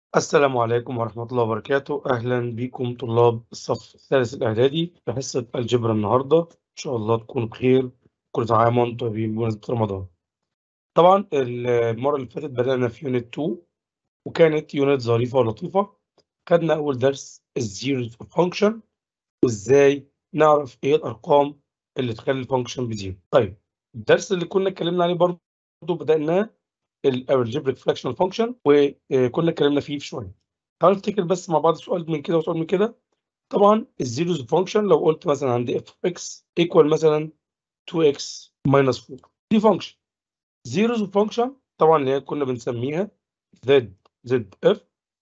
السلام عليكم ورحمة الله وبركاته أهلا بكم طلاب الصف الثالث الإعدادي في حصة الجبر النهاردة إن شاء الله تكون بخير كل عام وأنتم طيبين بمناسبة رمضان طبعا المرة اللي فاتت بدأنا في يونت 2 وكانت يونت ظريفة ولطيفة خدنا أول درس الزيروز فانكشن وإزاي نعرف إيه الأرقام اللي تخلي الفانكشن بزيرو طيب الدرس اللي كنا اتكلمنا عليه برضه بدأناه الالجبريك فراكشنال فانكشن وكنا اتكلمنا فيه في شويه تعالوا نفتكر بس مع بعض سؤال من كده وسؤال من كده طبعا الزيروز فانكشن لو قلت مثلا عندي اف اكس ايكوال مثلا 2 اكس ماينس 4 دي فانكشن زيروز فانكشن طبعا اللي هي كنا بنسميها زد زد اف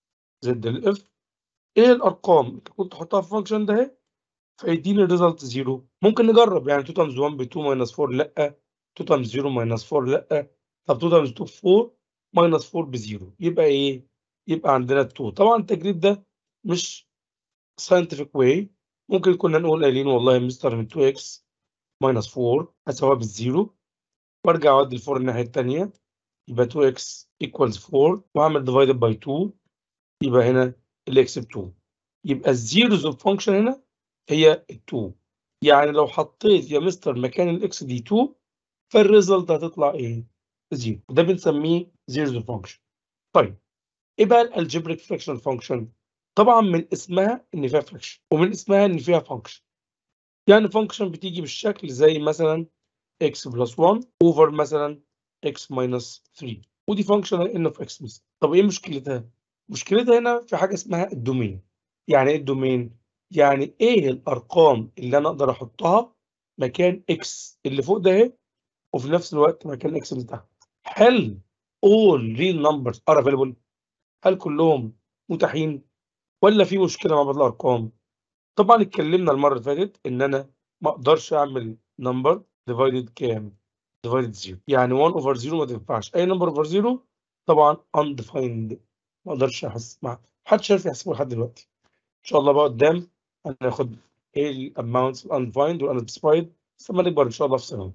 زد الاف ايه الارقام اللي كنت احطها في الفانكشن ده اهي فيديني الريزلت زيرو ممكن نجرب يعني 2 تايمز 1 ب 2 ماينس 4 لا 2 تايمز 0 ماينس 4 لا طب 2 تايمز 2 4 ماينس 4 بزيرو يبقى ايه؟ يبقى عندنا 2 طبعا التجريب ده مش scientific way ممكن كنا نقول قايلين والله يا مستر من 2 اكس ماينس 4 هساويها بالزيرو وارجع اودي ال 4 الناحيه الثانيه يبقى 2 اكس equals 4 واعمل divided by 2 يبقى هنا الاكس ب 2 يبقى الزيروز اوف فانكشن هنا هي ال 2 يعني لو حطيت يا مستر مكان الاكس دي 2 فالريزلت هتطلع ايه؟ زيرو ده بنسميه زيرو فانكشن طيب ايه بقى الالجبريك فراكشنال فانكشن طبعا من اسمها ان فيها فراكشن ومن اسمها ان فيها فانكشن يعني فانكشن بتيجي بالشكل زي مثلا x بلس 1 اوفر مثلا x ماينس 3 ودي فانكشن ان اوف x مثلا طب ايه مشكلتها مشكلتها هنا في حاجه اسمها الدومين يعني ايه الدومين يعني ايه الارقام اللي انا اقدر احطها مكان x اللي فوق ده اهي وفي نفس الوقت مكان x اللي تحت هل all real numbers are available؟ هل كلهم متاحين؟ ولا في مشكلة مع بعض الأرقام؟ طبعا اتكلمنا المرة اللي فاتت إن أنا ما أقدرش أعمل number divided كام؟ divided 0 يعني 1 over 0 ما تنفعش أي number over 0 طبعا undefined ما أقدرش أحس مع محدش عارف يحسبه لحد دلوقتي إن شاء الله بقى قدام هناخد إيه الأماونتس undefined والunspecified بس لما نكبر إن شاء الله في ثانوي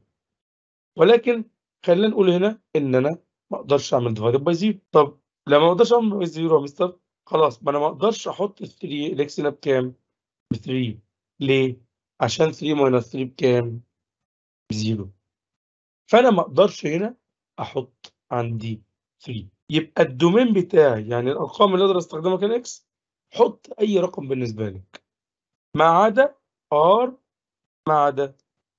ولكن خلينا نقول هنا ان انا ما اقدرش اعمل ديفايد باي 0 طب لما ما اقدرش اعمل باي 0 يا مستر خلاص ما انا ما اقدرش احط 3 الاكس هنا بكام؟ ب 3 ليه؟ عشان 3 ماينس 3 بكام؟ بزيرو فانا ما اقدرش هنا احط عندي 3 يبقى الدومين بتاعي يعني الارقام اللي اقدر استخدمها كالاكس حط اي رقم بالنسبه لك ما عدا ار ما عدا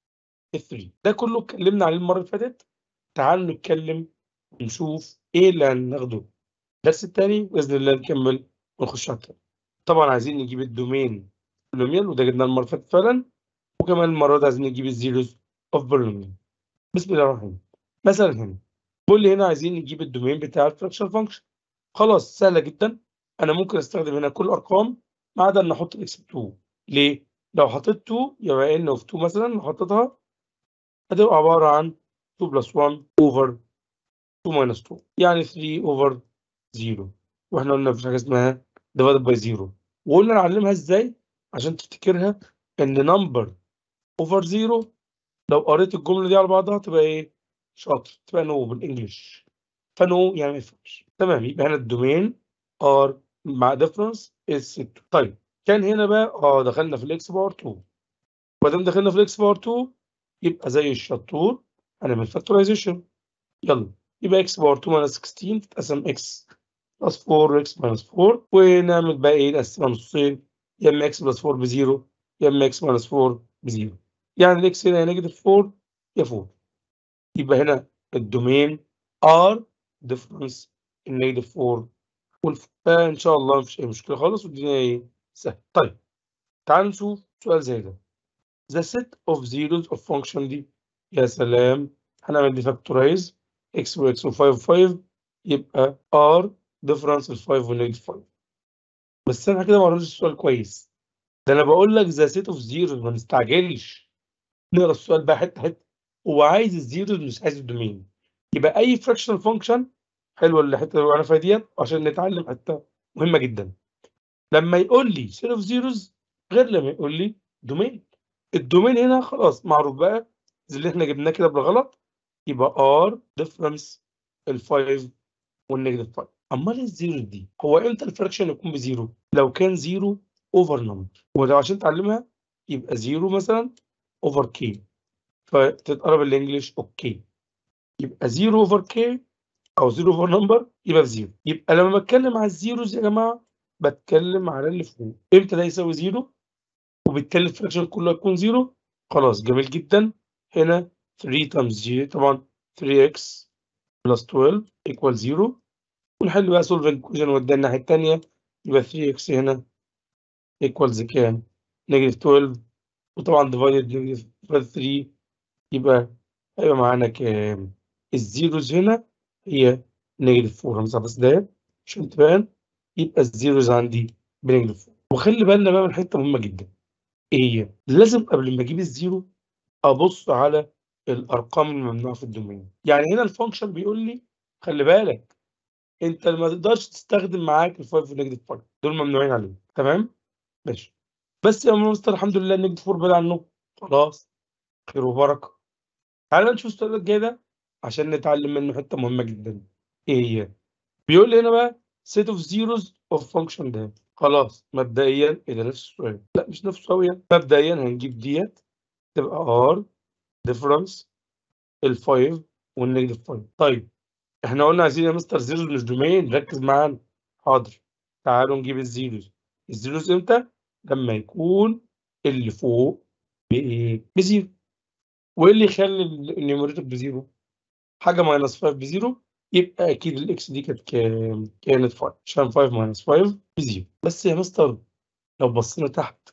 3 ده كله اتكلمنا عليه المره اللي فاتت تعالوا نتكلم ونشوف ايه اللي هناخده الدرس التاني باذن الله نكمل ونخش على التاني طبعا عايزين نجيب الدومين بولينوميال وده جبناه المره اللي فاتت فعلا وكمان المره دي عايزين نجيب الزيروز اوف بولينوميال بسم الله الرحمن الرحيم مثلا هنا بيقول لي هنا عايزين نجيب الدومين بتاع الفراكشن فانكشن خلاص سهله جدا انا ممكن استخدم هنا كل ارقام ما عدا ان احط الاكس ب 2 ليه؟ لو حطيت 2 يبقى ان اوف 2 مثلا لو حطيتها هتبقى عباره عن 2 بلس 1 اوفر 2 ماينس 2 يعني 3 اوفر 0 واحنا قلنا مفيش حاجه اسمها ديفايد باي 0 وقلنا نعلمها ازاي عشان تفتكرها ان نمبر اوفر 0 لو قريت الجمله دي على بعضها تبقى ايه؟ شاطر تبقى نو بالانجلش فنو يعني ما ينفعش تمام يبقى هنا الدومين ار مع ديفرنس از 6 طيب كان هنا بقى اه دخلنا في الاكس باور 2 ما دام دخلنا في الاكس باور 2 يبقى زي الشطور هنعمل فاكتورايزيشن يلا يبقى اكس باور 2 ماينس 16 تتقسم اكس بلس 4 واكس ماينس 4 ونعمل بقى ايه نقسمها نصين يا اما اكس بلس 4 بزيرو يا اما اكس ماينس 4 بزيرو يعني الاكس هنا نيجاتيف 4 يا 4 يبقى هنا الدومين ار ديفرنس النيجاتيف 4 ان شاء الله مفيش اي مشكله خالص والدنيا ايه سهل طيب تعالوا نشوف سؤال زي ده the set of zeros of function دي يا سلام هنعمل دي فاكتورايز x و x و 5 و 5 يبقى r difference ال 5 و negative 5 بس انا كده ما قريتش السؤال كويس ده انا بقول لك the set of zeros ما نستعجلش نقرا السؤال بقى حته حته هو عايز الزيروز مش عايز الدومين يبقى اي fractional function حلوه الحته اللي انا فيها ديت عشان نتعلم حته مهمه جدا لما يقول لي set of zeros غير لما يقول لي دومين الدومين هنا خلاص معروف بقى زي اللي احنا جبناه كده بالغلط يبقى ار ديفرنس ال 5 والنيجاتيف 5 امال ايه الزيرو دي هو امتى الفراكشن يكون بزيرو لو كان زيرو اوفر نمبر ولو عشان تعلمها يبقى زيرو مثلا اوفر كي فتتقرب الانجليش اوكي يبقى زيرو اوفر كي او زيرو اوفر نمبر يبقى بزيرو يبقى لما بتكلم على الزيروز يا جماعه بتكلم على اللي فوق امتى ده يساوي زيرو وبالتالي الفراكشن كله هيكون زيرو خلاص جميل جدا هنا 3 تايمز جي طبعا 3x بلس 12 ايكوال 0 ونحل بقى سولفنج كويشن وديها الناحيه الثانيه يبقى 3x هنا ايكوالز كام؟ نيجاتيف 12 وطبعا ديفايدد نيجاتيف 3 يبقى هيبقى معانا كام؟ الزيروز هنا هي نيجاتيف 4 همسح بس ده عشان تبان يبقى الزيروز عندي بنيجاتيف 4 وخلي بالنا بقى من حته مهمه جدا ايه هي؟ لازم قبل ما اجيب الزيرو ابص على الارقام الممنوعه في الدومين يعني هنا الفانكشن بيقول لي خلي بالك انت ما تقدرش تستخدم معاك ال5 والنيجاتيف 5 دول ممنوعين عليك تمام ماشي بس يا مستر الحمد لله النيجاتيف 4 بعيد عنه خلاص خير وبركه تعالى نشوف السؤال الجاي ده عشان نتعلم منه حته مهمه جدا ايه هي بيقول لي هنا بقى set of zeros of function ده خلاص مبدئيا ايه ده نفس السؤال لا مش نفسه قوي مبدئيا هنجيب ديت تبقى ار ديفرنس ال5 والنيجاتيف 5 طيب احنا قلنا عايزين يا مستر زيروز مش دومين ركز معانا حاضر تعالوا نجيب الزيروز الزيروز امتى لما يكون اللي فوق بايه بزيرو وايه اللي يخلي النيوميريتور بزيرو حاجه ماينس 5 بزيرو يبقى اكيد الاكس دي كانت كام كانت 5 عشان 5 ماينس 5 بزيرو بس يا مستر لو بصينا تحت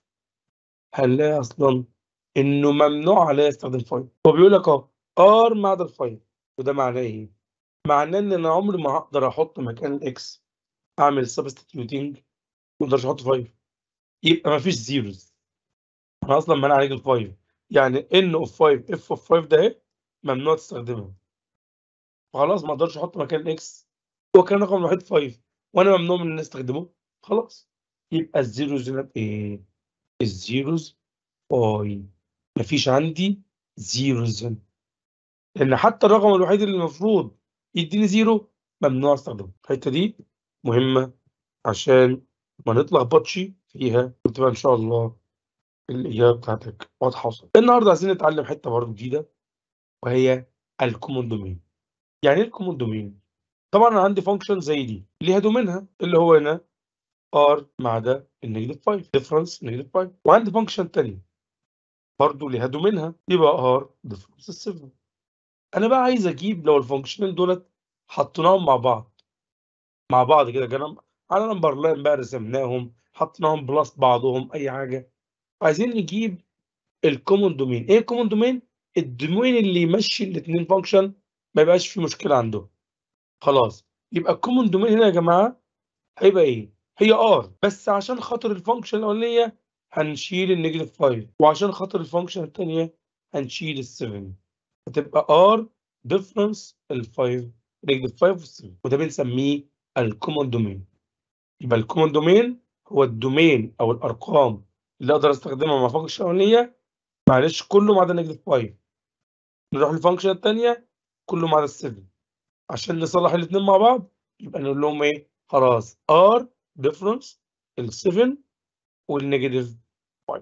هنلاقي اصلا انه ممنوع عليه يستخدم 5 هو بيقول لك اهو ار معدل 5 وده معناه ايه معناه ان انا عمري ما هقدر احط مكان الاكس اعمل سبستيتيوتنج ما اقدرش احط 5 يبقى ما فيش زيروز انا اصلا منع عليك ال 5 يعني ان اوف 5 اف اوف 5 ده اهي ممنوع تستخدمها فخلاص ما اقدرش احط مكان الاكس هو كان رقم الوحيد 5 وانا ممنوع من ان استخدمه خلاص يبقى الزيروز هنا بايه الزيروز باي مفيش عندي زيروز هنا لان حتى الرقم الوحيد اللي المفروض يديني زيرو ممنوع استخدمه الحته دي مهمه عشان ما نتلخبطش فيها وتبقى ان شاء الله الاجابه بتاعتك واضحه وصل النهارده عايزين نتعلم حته برضه جديده وهي الكومون دومين يعني ايه الكومون دومين طبعا انا عندي فانكشن زي دي ليها دومينها اللي هو هنا ار مع ده النيجاتيف 5 ديفرنس نيجاتيف 5 وعندي فانكشن ثانيه برضه ليها دومينها يبقى ار ديفرنس 7 انا بقى عايز اجيب لو الفانكشنين دولت حطيناهم مع بعض مع بعض كده جنب على نمبر لاين بقى رسمناهم حطيناهم بلس بعضهم اي حاجه عايزين نجيب الكومون دومين ايه الكومون دومين الدومين اللي يمشي الاثنين فانكشن ما يبقاش في مشكله عندهم خلاص يبقى الكومون دومين هنا يا جماعه هيبقى ايه هي ار بس عشان خاطر الفانكشن الاولانيه هنشيل النيجاتيف 5 وعشان خاطر الفانكشن الثانيه هنشيل ال 7 هتبقى ار ديفرنس ال 5 نيجاتيف 5 وال 7 وده بنسميه الكومون دومين يبقى الكومون دومين هو الدومين او الارقام اللي اقدر استخدمها مع فانكشن اولانيه معلش كله ما عدا نيجاتيف 5 نروح للفانكشن الثانيه كله ما عدا ال 7 عشان نصلح الاثنين مع بعض يبقى نقول لهم ايه خلاص ار ديفرنس ال 7 والنيجاتيف 5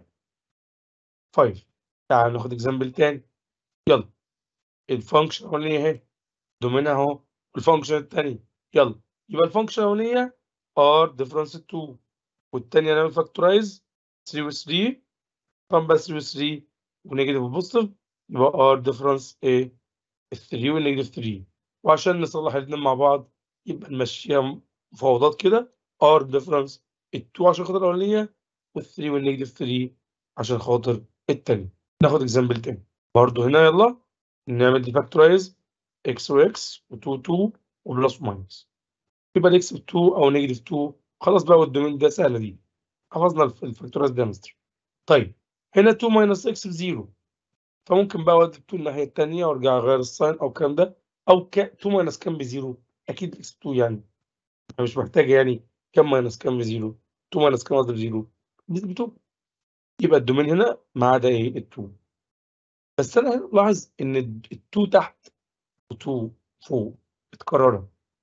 5 تعال ناخد اكزامبل تاني يلا الفانكشن الاولانيه اهي دومينها اهو الفانكشن الثانيه يلا يبقى الفانكشن الاولانيه ار ديفرنس 2 والثانيه نعمل فاكتورايز 3 و 3 طبعا بس 3 و 3 ونيجاتيف وبوزيتيف يبقى ار ديفرنس ايه ال 3 والنيجاتيف 3 وعشان نصلح الاثنين مع بعض يبقى نمشيها مفاوضات كده ار ديفرنس ال 2 عشان خاطر الاولانيه وال 3 والنيجاتيف 3 عشان خاطر الثانيه ناخد اكزامبل تاني برضه هنا يلا نعمل دي فاكتورايز اكس واكس و2 2 وبلس وماينس يبقى الاكس ب 2 او نيجاتيف 2 خلاص بقى والدومين ده سهله دي حفظنا الفاكتورايز ده مستر طيب هنا 2 ماينس اكس بزيرو فممكن بقى اودي 2 الناحيه الثانيه وارجع اغير الساين او الكلام ده او ك 2 ماينس كام بزيرو اكيد اكس 2 يعني انا مش محتاج يعني كام ماينس كام بزيرو 2 ماينس كام قصدي بزيرو دي ب 2 يبقى الدومين هنا ما عدا ايه ال 2 بس انا لاحظ ان ال 2 تحت و 2 فوق متكرره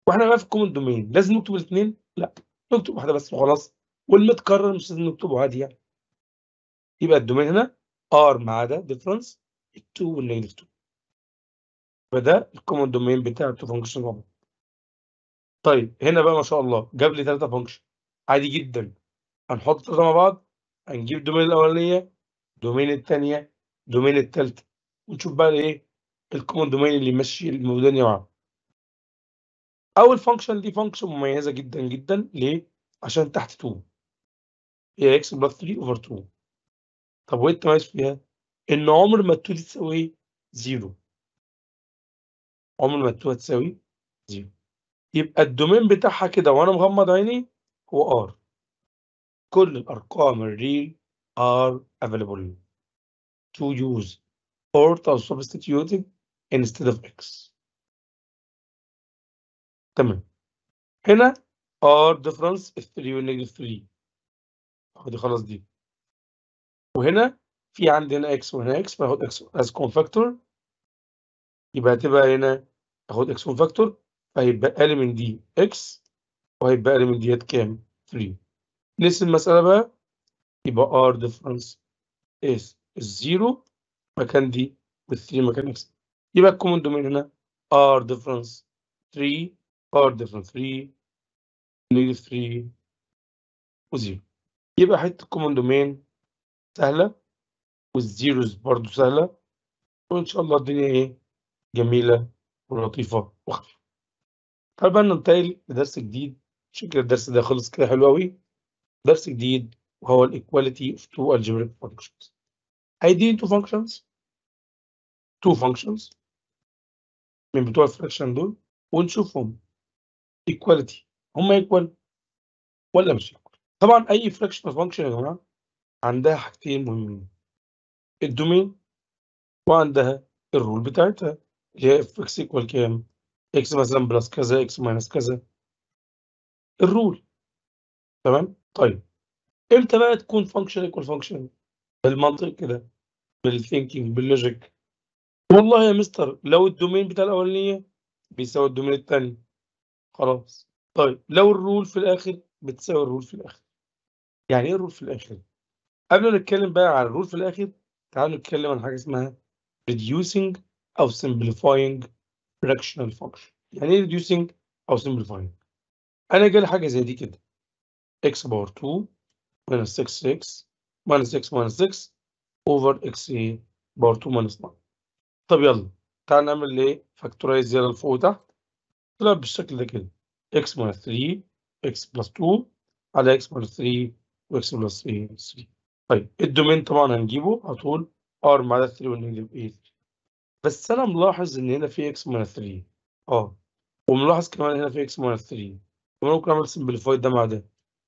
واحنا بقى في الكومن دومين لازم نكتب الاثنين لا نكتب واحده بس وخلاص والمتكرر مش لازم نكتبه عادي يعني يبقى الدومين هنا ار ما عدا ديفرنس ال 2 والنيجاتيف 2 فده الكومن دومين بتاع التو فانكشن طبعا طيب هنا بقى ما شاء الله جاب لي ثلاثه فانكشن عادي جدا هنحط ثلاثه مع بعض هنجيب دومين الاولانيه دومين الثانيه دومين الثالثه ونشوف بقى ايه الكومن دومين اللي يمشي الدنيا معاه اول فانكشن دي فانكشن مميزه جدا جدا ليه عشان تحت 2 هي اكس بلس 3 اوفر 2 طب وايه التميز فيها ان عمر ما 2 تساوي 0 عمر ما 2 تساوي 0 يبقى الدومين بتاعها كده وانا مغمض عيني هو ار كل الارقام الريل are available to use or to substitute instead of x تمام هنا r difference 3 والنيجاتيف 3 اهو دي خلاص دي وهنا في عندنا x وهنا x فاخد x as cofactor يبقى هتبقى هنا اخد x cofactor فهيبقى لي من دي x وهيبقى لي من ديت كام 3 نقسم المسألة بقى يبقى r difference is 0 مكان دي وال 3 مكان x يبقى الكومن دومين هنا r difference 3 r difference 3 نيجاتيف 3 و0 يبقى حتة الكومن دومين سهلة والزيروز برضو سهلة وإن شاء الله الدنيا إيه جميلة ولطيفة وخفيفة. تعال بقى ننتقل لدرس جديد شكل الدرس ده خلص كده حلو أوي درس جديد وهو الايكواليتي of two algebraic functions. هيديني two functions two functions من بتوع الفراكشن دول ونشوفهم equality هم equal ولا مش equal طبعا أي fractional function يا جماعة عندها حاجتين مهمين الدومين وعندها الرول بتاعتها اللي هي اف اكس ايكوال كام؟ اكس مثلا بلس كذا اكس ماينس كذا الرول تمام؟ طيب امتى بقى تكون فانكشن ايكوال فانكشن؟ بالمنطق كده بالثينكينج باللوجيك والله يا مستر لو الدومين بتاع الاولانيه بيساوي الدومين الثاني خلاص طيب لو الرول في الاخر بتساوي الرول في الاخر يعني ايه الرول في الاخر؟ قبل ما نتكلم بقى على الرول في الاخر تعالوا نتكلم عن حاجه اسمها reducing او simplifying fractional function يعني ايه reducing او simplifying انا جالي حاجه زي دي كده x باور 2 minus 6x minus x minus 6 over x باور 2 minus 9 طب يلا تعال نعمل ايه فاكتورايز يلا لفوق وتحت طلع بالشكل ده كده x minus 3 x plus 2 على x minus 3 و x plus 3 3 طيب الدومين طبعا هنجيبه على طول ار مع 3 والنيجاتيف 8 بس انا ملاحظ ان هنا في اكس ماينس 3 اه وملاحظ كمان هنا في اكس ماينس 3 ممكن اعمل سمبليفايد ده مع ده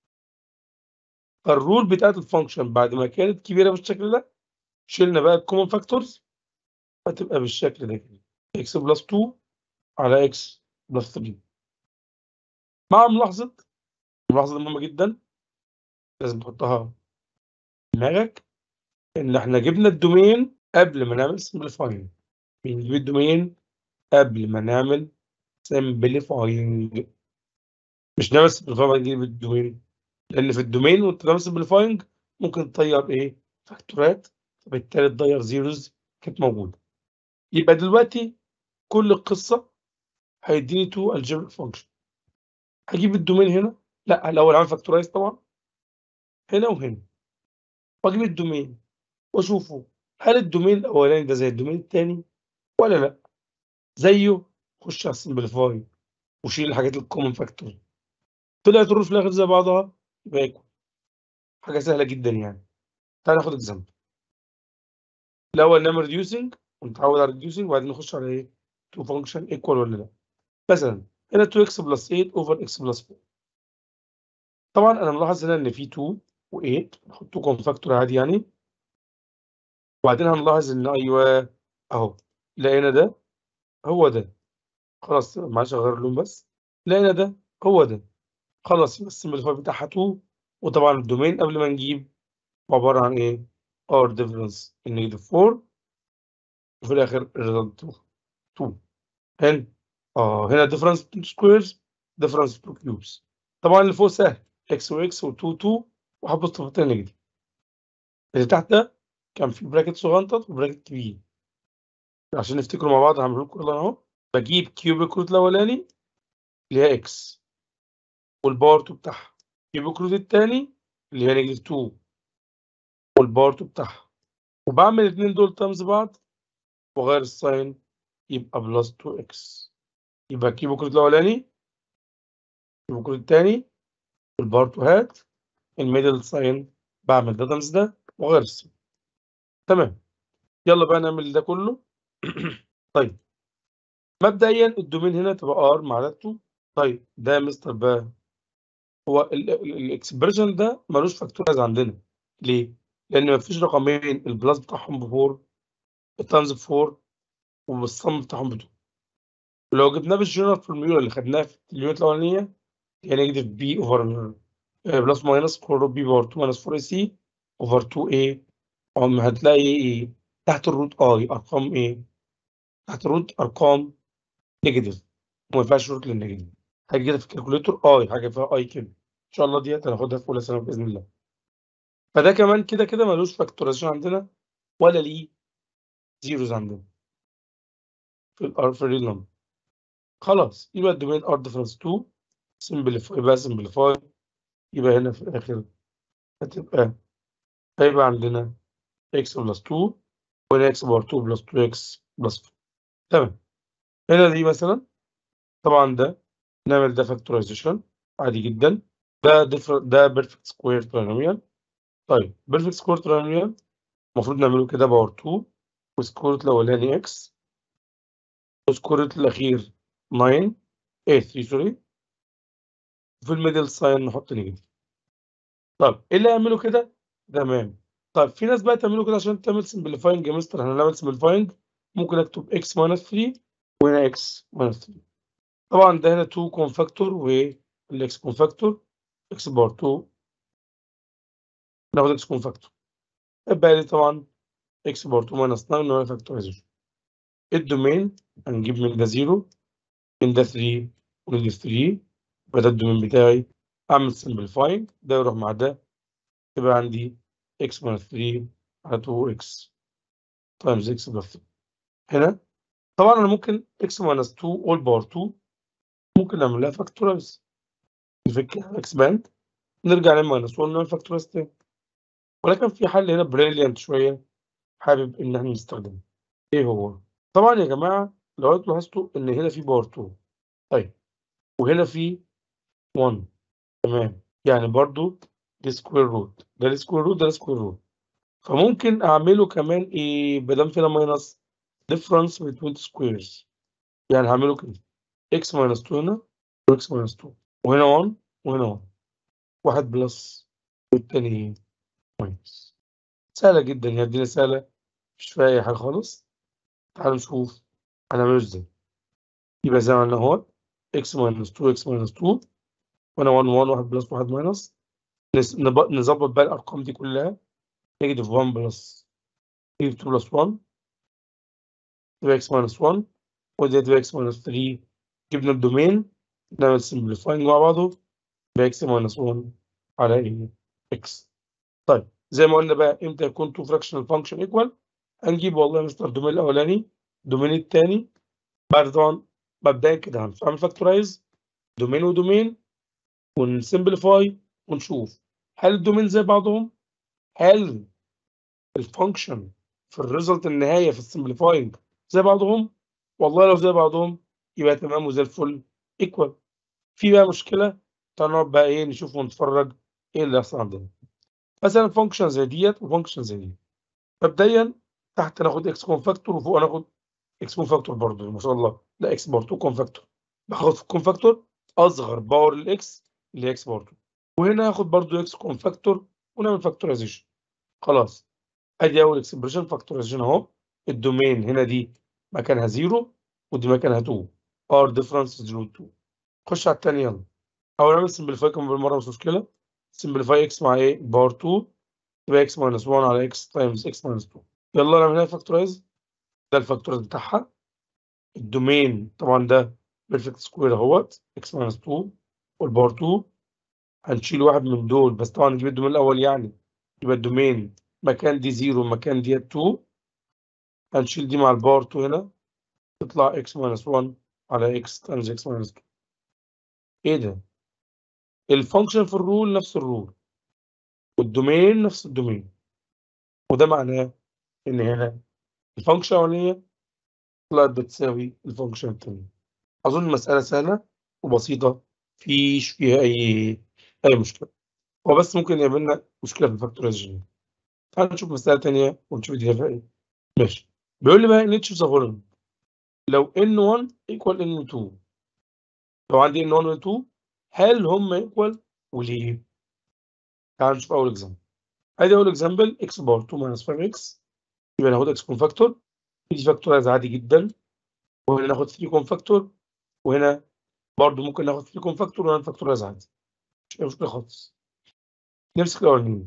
الرول بتاعت الفانكشن بعد ما كانت كبيره بالشكل ده شلنا بقى الكومن فاكتورز هتبقى بالشكل ده كده اكس بلس 2 على اكس بلس 3 مع ملاحظه ملاحظه مهمه جدا لازم تحطها دماغك ان احنا جبنا الدومين قبل ما نعمل سمبليفاينج بنجيب الدومين قبل ما نعمل سمبليفاينج مش نعمل سمبليفاينج نجيب الدومين لان في الدومين وانت بتعمل سمبليفاينج ممكن تطير ايه فاكتورات فبالتالي تضير زيروز كانت موجوده يبقى دلوقتي كل القصه هيديني تو الجبريك فانكشن هجيب الدومين هنا لا الاول اعمل فاكتورايز طبعا هنا وهنا واجيب الدومين واشوفه هل الدومين الاولاني ده زي الدومين الثاني ولا لا زيه خش على السمبليفاي وشيل الحاجات الكومن فاكتور طلعت الرول في الاخر زي بعضها يبقى يكون حاجه سهله جدا يعني تعال ناخد اكزامبل الاول نعمل ريديوسنج ونتعود على ريديوسنج وبعدين نخش على ايه تو فانكشن ايكوال ولا لا مثلا هنا 2 اكس بلس 8 اوفر اكس بلس 4 طبعا انا ملاحظ هنا ان في 2 و8 ناخد 2 كومن فاكتور عادي يعني وبعدين هنلاحظ ان ايوه اهو لقينا ده هو ده خلاص معلش اغير اللون بس لقينا ده هو ده خلاص يبقى السمبليفاي بتاعها 2 وطبعا الدومين قبل ما نجيب عباره عن ايه ار ديفرنس النيجاتيف 4 وفي الاخر الريزلت 2 هنا اه هنا ديفرنس سكويرز difference of two cubes طبعا اللي فوق سهل x و x و2 2 وحط صفتين نيجاتيف اللي تحت ده كان في براكت صغنطط وبراكت كبير عشان نفتكروا مع بعض هعمل لكم اهو بجيب كيوبيك روت الاولاني اللي هي x والباور 2 بتاعها كيوبيك روت التاني اللي هي نيجاتيف 2 والباور 2 بتاعها وبعمل الاثنين دول تامز بعض واغير الساين يبقى بلس 2x يبقى كيوبيك روت الاولاني كيوبيك روت التاني والباور 2 هات الميدل ساين بعمل ده تامز ده واغير الساين تمام يلا بقى نعمل ده كله طيب مبدئيا الدومين هنا تبقى ار مع داته طيب ده يا مستر بقى هو الاكسبريشن ده ملوش فاكتورايز عندنا ليه؟ لان مفيش رقمين البلس بتاعهم ب 4 التايمز ب 4 والصم بتاعهم ب 2 لو جبناه بالجنرال فورميولا اللي خدناها في اليونت الاولانيه هي نيجاتيف بي اوفر بلس ماينس كور بي باور 2 ماينس 4 سي اوفر 2 اي هتلاقي ايه تحت الروت اي ارقام ايه تحت الروت ارقام نيجاتيف وما ينفعش روت للنيجاتيف حاجه كده في الكالكوليتور اي حاجه فيها اي كده ان شاء الله ديت هناخدها في اولى ثانوي باذن الله فده كمان كده كده ملوش فاكتورايزيشن عندنا ولا ليه زيروز عندنا في الار في الريل نمبر خلاص يبقى الدومين ار ديفرنس 2 سمبليفاي يبقى سمبليفاي يبقى هنا في الاخر هتبقى هيبقى عندنا x بلس 2 وهنا x باور 2 بلس 2x بلس 4 تمام هنا دي مثلا طبعا ده نعمل ده فاكتورايزيشن عادي جدا ده ديفر ده بيرفكت سكوير ترينوميال طيب بيرفكت سكوير ترينوميال المفروض نعمله كده باور 2 وسكوير الاولاني x وسكوير الاخير 9 ايه 3 سوري وفي الميدل ساين نحط نيجاتيف طب ايه اللي يعمله كده تمام طيب في ناس بقى تعمله كده عشان تعمل سمبليفاينج يا مستر هنعمل سمبليفاينج ممكن اكتب x ماينس 3 وهنا x ماينس 3 طبعا ده هنا 2 كونفاكتور والاكس كونفاكتور x بار 2 ناخد x كونفاكتور يبقى لي طبعا x بار 2 ماينس 9 نعمل فاكتورايزيشن الدومين هنجيب من ده 0 من ده 3 ومن ده 3 يبقى ده الدومين بتاعي اعمل سمبليفاينج ده يروح مع ده يبقى عندي x minus 3 على 2x times x plus 3 هنا طبعا انا ممكن x minus 2 all power 2 ممكن نعمل لها فاكتورايز نفك اكسباند نرجع ل minus 1 نعمل فاكتورايز تاني ولكن في حل هنا بريليانت شويه حابب ان احنا نستخدمه ايه هو؟ طبعا يا جماعه لو انتوا لاحظتوا ان هنا في باور 2 طيب وهنا في 1 تمام يعني برضو دي سكوير روت ده السكوير روت ده السكوير روت فممكن اعمله كمان ايه بدل فينا ماينس difference between squares يعني هعمله كده x minus 2 هنا و x minus 2 وهنا 1 وهنا 1 واحد بلس والتاني ماينس سهلة جدا هي الدنيا سهلة مش فيها أي حاجة خالص تعالوا نشوف هنعمله ازاي يبقى زي ما قلنا اهو x minus 2 x minus 2 وهنا 1 1 واحد بلس واحد ماينس نظبط بقى الارقام دي كلها نيجاتيف 1 بلس نيجاتيف 2 بلس 1 تبقى اكس ماينس 1 ودي تبقى اكس ماينس 3 جبنا الدومين نعمل سمبليفاينج مع بعضه يبقى اكس ماينس 1 على ايه اكس طيب زي ما قلنا بقى امتى يكون تو فراكشنال فانكشن ايكوال هنجيب والله مستر الدومين الاولاني الدومين الثاني بعد طبعا مبدئيا كده هنعمل فاكتورايز دومين ودومين ونسمبليفاي ونشوف هل الدومين زي بعضهم هل الفانكشن في الريزلت النهائيه في السمبليفاينج زي بعضهم والله لو زي بعضهم يبقى تمام وزي الفل ايكوال في بقى مشكله تعالوا نقعد بقى ايه نشوف ونتفرج ايه اللي هيحصل عندنا مثلا فانكشن زي ديت وفانكشن زي دي مبدئيا تحت ناخد اكس كونفاكتور وفوق ناخد اكس كونفاكتور برضه ما شاء الله لا اكس بار 2 كونفاكتور باخد في الكونفاكتور اصغر باور للاكس اللي هي اكس بار 2 وهنا هاخد برضو اكس كونفاكتور ونعمل فاكتورايزيشن خلاص ادي اول اكسبريشن فاكتورايزيشن اهو الدومين هنا دي مكانها 0 ودي مكانها 2 ار ديفرنس 0 2 خش على الثانيه يلا او نعمل سمبليفاي كمان بالمره مش مشكله سمبليفاي اكس مع ايه باور 2 يبقى اكس ماينس 1 على اكس تايمز اكس ماينس 2 يلا نعملها فاكتورايز ده الفاكتورايز بتاعها الدومين طبعا ده بيرفكت سكوير اهوت اكس ماينس 2 والباور 2 هنشيل واحد من دول بس طبعا نجيب الدومين الأول يعني يبقى الدومين مكان دي 0 مكان دي 2 هنشيل دي مع الباور 2 هنا تطلع x minus 1 على x times x minus 2 ايه ده؟ الفانكشن في الرول نفس الرول والدومين نفس الدومين وده معناه ان هنا الفانكشن الاولانيه طلعت بتساوي الفانكشن الثانيه اظن المساله سهله وبسيطه مفيش فيها اي اي مشكله هو بس ممكن يعمل لنا مشكله في الفاكتورايزيشن تعال نشوف مساله ثانيه ونشوف دي فيها ايه ماشي بيقول لي بقى ان اتش فولن لو n1 equal n2 لو عندي n1 و n2 هل هم equal وليه؟ تعال نشوف اول اكزامبل ادي اول اكزامبل x بار 2 minus 5x يبقى ناخد x كونفاكتور دي فاكتورايز عادي جدا وهنا ناخد 3 كونفاكتور وهنا برضه ممكن ناخد 3 كونفاكتور وهنا فاكتورايز عادي مش مشكله خالص نمسك الاولانيين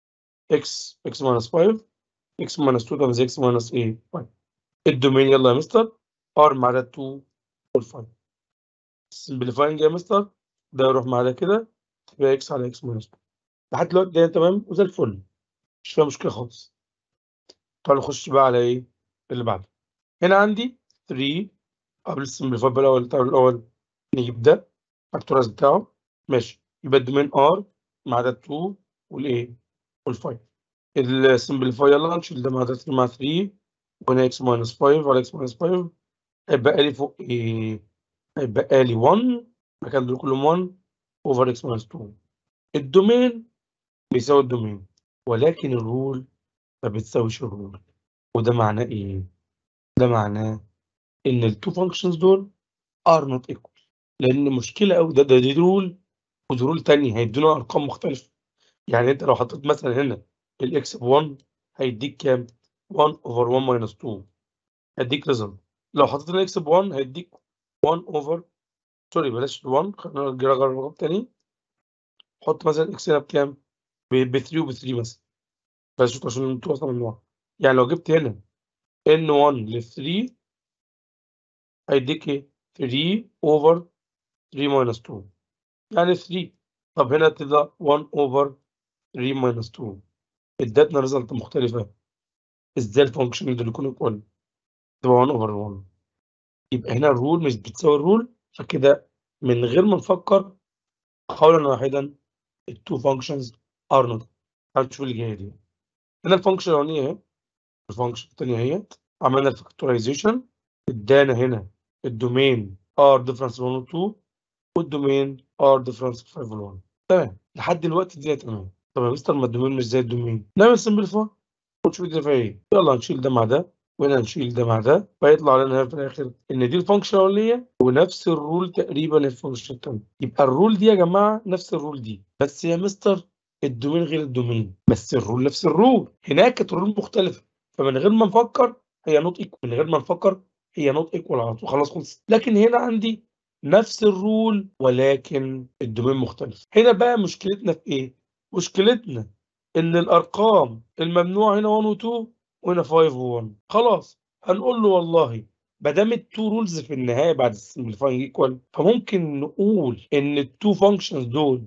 x x minus 5 x minus 2 times x minus a 5 الدومين يلا يا مستر r مع ده 2 وال 5 سمبليفاينج يا مستر ده يروح مع ده كده تبقى x على x minus 2 لحد دلوقتي ده تمام وزي الفل مش فيها مشكله خالص تعالوا نخش بقى على ايه اللي بعده هنا عندي 3 قبل السمبليفاي بقى الاول التعامل الاول نجيب ده فاكتورايز بتاعه ماشي يبقى الدومين ار مع ده 2 والايه وال5 السمبليفاي يلا نشيل ده مع ده 3 مع 3 وهنا اكس ماينس 5 على اكس ماينس 5 هيبقى لي فوق ايه هيبقى لي 1 مكان دول كلهم 1 اوفر اكس ماينس 2 الدومين بيساوي الدومين ولكن الرول ما بتساويش الرول وده معناه ايه؟ ده معناه ان التو فانكشنز دول ار نوت ايكوال لان مشكله قوي ده ده دي رول ودي رول تانية هيدونا ارقام مختلفه يعني انت لو حطيت مثلا هنا الاكس ب 1 هيديك كام؟ 1 اوفر 1 ماينس 2 هيديك ريزلت لو حطيت الاكس ب 1 هيديك 1 اوفر سوري بلاش 1 خلينا نجرب رقم تاني حط مثلا اكس هنا بكام؟ ب 3 وب 3 مثلا بلاش شوف عشان انتوا اصلا ممنوع يعني لو جبت هنا n1 ل 3 هيديك ايه 3 اوفر 3 ماينس 2 يعني 3 طب هنا تبقى 1 اوفر 3 ماينس 2 ادتنا ريزلت مختلفه ازاي الفانكشن دول يكونوا ايكوال تبقى 1 اوفر 1 يبقى هنا الرول مش بتساوي الرول فكده من غير ما نفكر قولا واحدا التو فانكشنز ار نوت هنشوف اللي جايه دي هنا الفانكشن الاولانيه اهي الفانكشن الثانيه اهي عملنا الفاكتورايزيشن ادانا هنا الدومين ار ديفرنس 1 و 2 والدومين ار ديفرنس 5 و 1 تمام لحد دلوقتي الدنيا تمام طب يا مستر ما الدومين مش زي الدومين نعمل سمبليفاي ونشوف الدنيا فيها ايه يلا نشيل ده مع ده وهنا نشيل ده مع ده فيطلع لنا في الاخر ان دي الفانكشن الاولانيه ونفس الرول تقريبا الفانكشن الثانيه يبقى الرول دي يا جماعه نفس الرول دي بس يا مستر الدومين غير الدومين بس الرول نفس الرول هناك كانت الرول مختلفه فمن غير ما نفكر هي نوت ايكوال من غير ما نفكر هي نوت ايكوال على طول خلاص خلص لكن هنا عندي نفس الرول ولكن الدومين مختلف هنا بقى مشكلتنا في ايه مشكلتنا ان الارقام الممنوعه هنا 1 و 2 وهنا 5 و 1 خلاص هنقول له والله ما دام التو رولز في النهايه بعد السمبليفاينج ايكوال فممكن نقول ان التو فانكشنز دول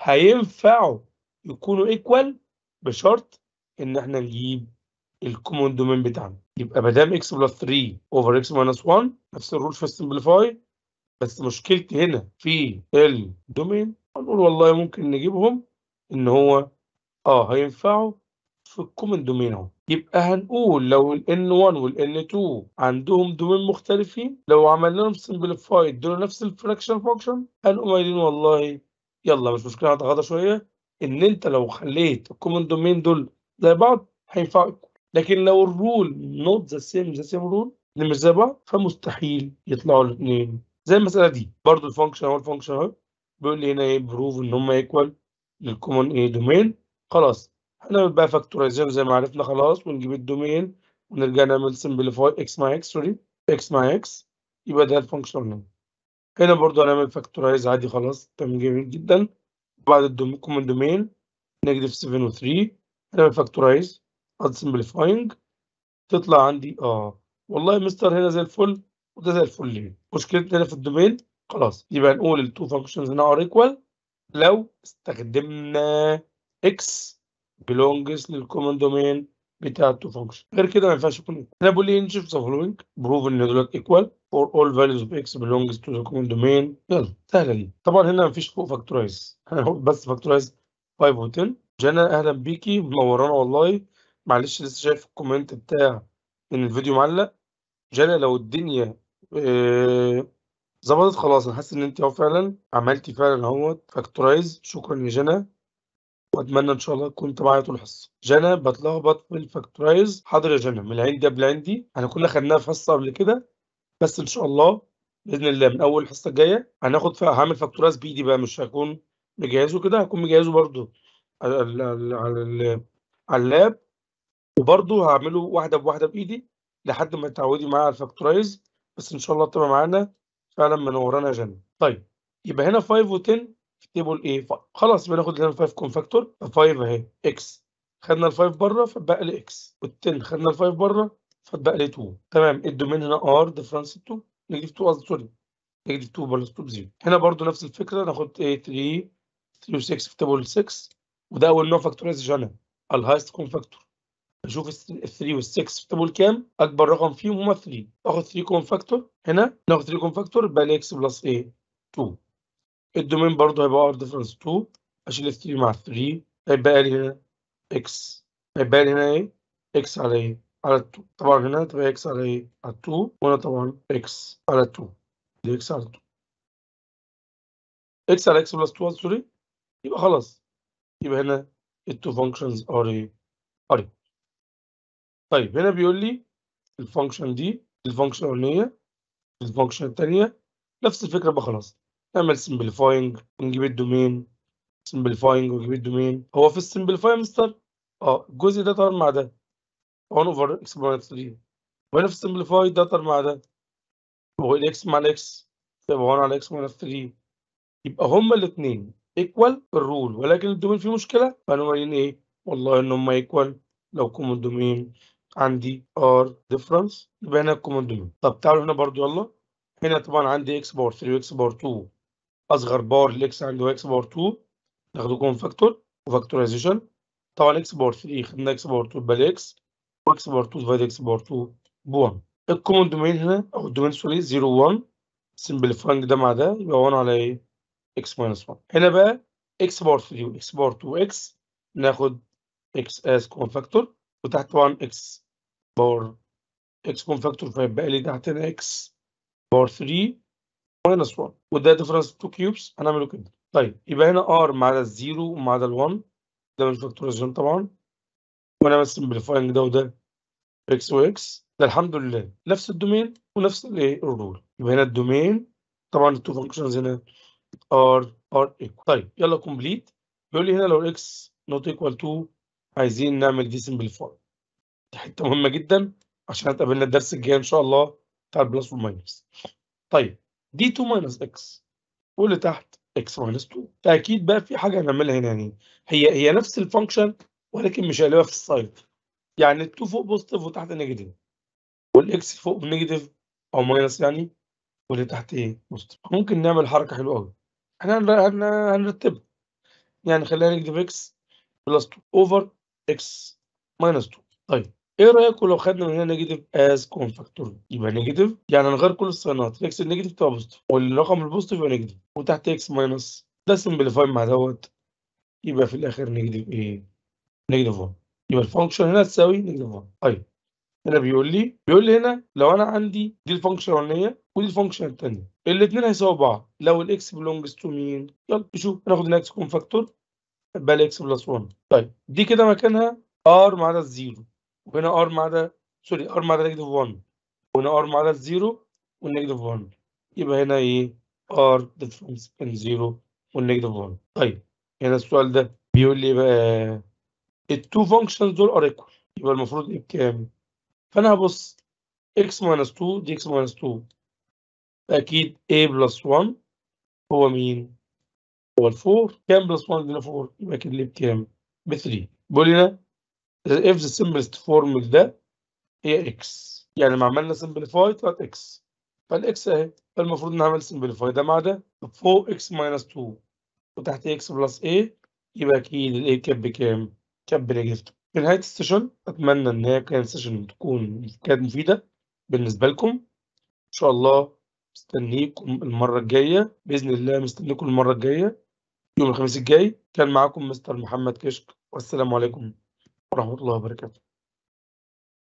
هينفعوا يكونوا ايكوال بشرط ان احنا نجيب الكومون دومين بتاعنا يبقى ما دام اكس بلس 3 اوفر اكس ماينس 1 نفس الرول في السمبليفاي بس مشكلتي هنا في الدومين هنقول والله ممكن نجيبهم ان هو اه هينفعوا في الكومن دومين اهو يبقى هنقول لو ال N1 وال N2 عندهم دومين مختلفين لو عملنا لهم سمبليفاي ادونا نفس الفراكشن فانكشن هنقوم قايلين والله يلا مش مشكله هتغاضى شويه ان انت لو خليت الكومن دومين دول زي بعض هينفعوا لكن لو الرول نوت ذا سيم ذا سيم رول اللي مش زي بعض فمستحيل يطلعوا الاثنين زي المساله دي برضو الفانكشن اهو الفانكشن اهو بيقول لي هنا ايه بروف ان هم ايكوال للكومن ايه دومين خلاص هنعمل بقى فاكتورايزيشن زي ما عرفنا خلاص ونجيب الدومين ونرجع نعمل سمبليفاي اكس مع اكس سوري اكس مع اكس يبقى ده الفانكشن هنا هنا برضو هنعمل فاكتورايز عادي خلاص تمام جميل جدا بعد الدومين كومن دومين نيجاتيف 7 و 3 هنعمل فاكتورايز اد سمبليفاينج تطلع عندي اه والله مستر هنا زي الفل وده زي الفل ليه مشكلتنا هنا في الدومين خلاص يبقى نقول التو فانكشنز هنا ار ايكوال لو استخدمنا اكس belongs للكومن دومين بتاع التو فانكشن غير كده ما ينفعش يكون equal. هنا بقول لي نشوف ذا فولوينج بروف ان دولت ايكوال for all values of x belongs to the common domain يلا سهله دي طبعا هنا مفيش فوق فاكتورايز هنقول بس فاكتورايز 5 و 10 جانا اهلا بيكي منورانا والله معلش لسه شايف الكومنت بتاع ان الفيديو معلق جانا لو الدنيا آه، ظبطت خلاص انا حاسس ان انت اهو فعلا عملتي فعلا اهوت فاكتورايز شكرا يا جنى واتمنى ان شاء الله تكون معايا طول الحصه جنى بتلخبط في الفاكتورايز حاضر يا جنى من العين دي قبل العين دي احنا كنا خدناها في حصه قبل كده بس ان شاء الله باذن الله من اول الحصه الجايه هناخد فيها هعمل فاكتورايز بايدي بقى مش هكون مجهزه كده هكون مجهزه برده على على على, ال- على اللاب وبرده هعمله واحده بواحده بايدي لحد ما تعودي معايا على الفاكتورايز بس ان شاء الله تبقى معانا فعلا منورانا يا جنى طيب يبقى هنا 5 و10 في تيبل ايه ف- خلاص يبقى ناخد هنا 5 كون فاكتور ف5 اهي اكس خدنا ال5 بره فبقى لي اكس وال10 خدنا ال5 بره فبقى لي 2 تمام الدومين هنا ار ديفرنس 2 نيجاتيف 2 قصدي سوري نيجاتيف 2 بلس 2 بزيرو هنا برضو نفس الفكره ناخد ايه 3 3 و6 في تيبل 6 وده اول نوع فاكتورايز جنى الهايست كون فاكتور اشوف ال 3 وال 6 في تيبل كام اكبر رقم فيهم هما 3 اخد 3 كون فاكتور هنا ناخد 3 كون فاكتور يبقى لي اكس بلس ايه 2 الدومين برضه هيبقى ار ديفرنس 2 اشيل ال 3 مع 3 هيبقى لي هنا اكس هيبقى لي هنا ايه اكس على ايه على 2 طبعا هنا تبقى اكس على ايه على 2 وهنا طبعا اكس على 2 دي اكس على 2 اكس على اكس بلس 2 سوري يبقى خلاص يبقى هنا التو فانكشنز ار ايه ار ايه طيب هنا بيقول لي الفانكشن دي الفانكشن الاولانيه الفانكشن الثانيه نفس الفكره بقى خلاص نعمل سمبليفاينج ونجيب الدومين سمبليفاينج ونجيب الدومين هو في السمبليفاي مستر اه الجزء ده طار مع ده 1 اوفر اكس ماينس 3 وهنا في السمبليفاي ده طار مع ده هو الاكس مع الاكس يبقى 1 على اكس ماينس 3 يبقى هما الاثنين ايكوال في الرول ولكن الدومين فيه مشكله فهنقوم قايلين ايه والله ان هما ايكوال لو كومن دومين عندي ار ديفرنس يبقى هنا الكومن دومين طب تعالوا هنا برضو يلا هنا طبعا عندي اكس باور 3 واكس باور 2 اصغر باور الاكس عندي هو اكس باور 2 ناخده كومن فاكتور وفاكتورايزيشن طبعا اكس باور 3 خدنا اكس باور 2 يبقى اكس واكس باور 2 ديفايد اكس باور 2 ب 1 الكومن دومين هنا او الدومين سوري 0 1 سمبليفاينج ده مع ده يبقى 1 على ايه اكس ماينس 1 هنا بقى اكس باور 3 واكس باور 2 اكس ناخد اكس از كومن فاكتور وتحت طبعا اكس باور اكس كومن فاكتور فيبقى لي تحت هنا اكس باور 3 ماينس 1 وده ديفرنس 2 كيوبس هنعمله كده طيب يبقى هنا ار مع ده الزيرو ومع ده ال1 ده من الفاكتورايزيشن طبعا ونعمل سمبليفاينج ده وده اكس واكس ده الحمد لله نفس الدومين ونفس الايه الرول يبقى هنا الدومين طبعا التو فانكشنز هنا ار ار ايكوال طيب يلا كومبليت بيقول لي هنا لو الاكس نوت ايكوال 2 عايزين نعمل دي سمبليفاي دي حته مهمه جدا عشان هتقابلنا الدرس الجاي ان شاء الله بتاع البلس والماينس طيب دي 2 ماينس اكس واللي تحت اكس ماينس 2 فاكيد بقى في حاجه هنعملها هنا يعني هي هي نفس الفانكشن ولكن مش هقلبها في السايد يعني ال 2 فوق بوزيتيف وتحت نيجاتيف والاكس فوق نيجاتيف او ماينس يعني واللي تحت ايه بوزيتيف ممكن نعمل حركه حلوه قوي احنا هن- هن- هنرتبها يعني خلينا نيجاتيف اكس بلس 2 اوفر اكس ماينس 2 طيب ايه رايكم لو خدنا من هنا نيجاتيف از كون فاكتور يبقى نيجاتيف يعني نغير كل الصيانات الاكس النيجاتيف تبقى بوزيتيف والرقم البوزيتيف يبقى نيجاتيف وتحت اكس ماينس ده سمبليفاي مع دوت يبقى في الاخر نيجاتيف ايه نيجاتيف 1 يبقى الفانكشن هنا تساوي نيجاتيف 1 طيب هنا بيقول لي بيقول لي هنا لو انا عندي دي الفانكشن الاولانيه ودي الفانكشن الثانيه الاثنين هيساووا بعض لو الاكس بلونجز تو مين يلا نشوف هناخد هنا اكس كون فاكتور يبقى الاكس بلس 1 طيب دي كده مكانها ار مع ده الزيرو وهنا ار مع ده سوري ار مع ده نيجاتيف 1 وهنا ار مع ده الزيرو والنيجاتيف 1 يبقى هنا ايه ار ديفرنس بين 0 والنيجاتيف 1 طيب هنا السؤال ده بيقول لي بقى التو فانكشنز دول ار ايكوال يبقى المفروض ايه بكام فانا هبص x minus 2 دي x minus 2 اكيد a plus 1 هو مين هو ال 4 كام بلس 1 ادينا 4 يبقى اكيد ليه بكام ب 3 بيقول لنا if the simplest form ده هي x يعني لما عملنا simplify طلعت x فالاكس اهي فالمفروض نعمل simplify ده مع ده طب فوق x minus 2 وتحت x plus a يبقى أكيد ال a كانت بكام؟ كانت بنيجاتيف في نهاية السيشن أتمنى إن هي كانت سيشن تكون كانت مفيدة بالنسبة لكم إن شاء الله مستنيكم المرة الجاية بإذن الله مستنيكم المرة الجاية يوم الخميس الجاي كان معاكم مستر محمد كشك والسلام عليكم ورحمة الله وبركاته